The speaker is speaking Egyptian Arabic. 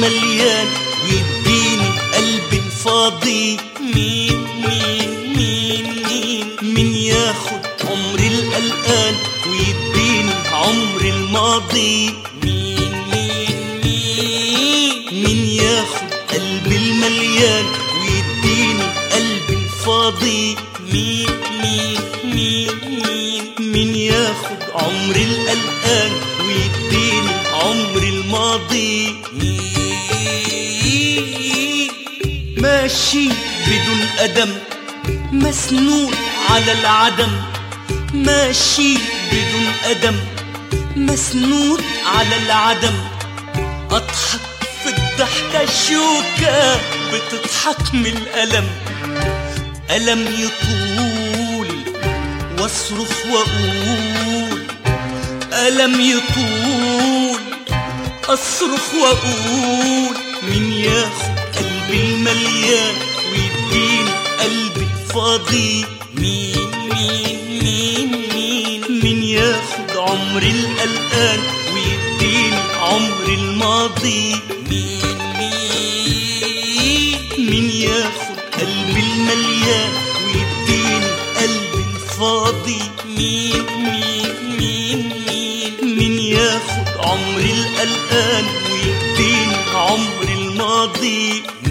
المليان ويديني قلبي الفاضي مين مين مين مين مين ياخد عمري القلقان ويديني عمري الماضي مين مين مين مين ياخد قلبي المليان ويديني قلبي الفاضي مين مين مين مين مين ياخد عمري القلقان ويديني عمري الماضي مين ماشي بدون قدم مسنود على العدم ماشي بدون قدم مسنود على العدم اضحك في الضحكة شوكة بتضحك من الألم ألم يطول واصرخ واقول ألم يطول أصرخ وأقول مين ياخد قلبي المليان ويديني قلبي الفاضي مين مين مين مين مين ياخد عمري القلقان ويديني عمري الماضي مين مين مين ياخد قلبي المليان ويديني قلبي الفاضي مين مين مين مين مين ياخد عمري القلقان ويديني عمري الماضي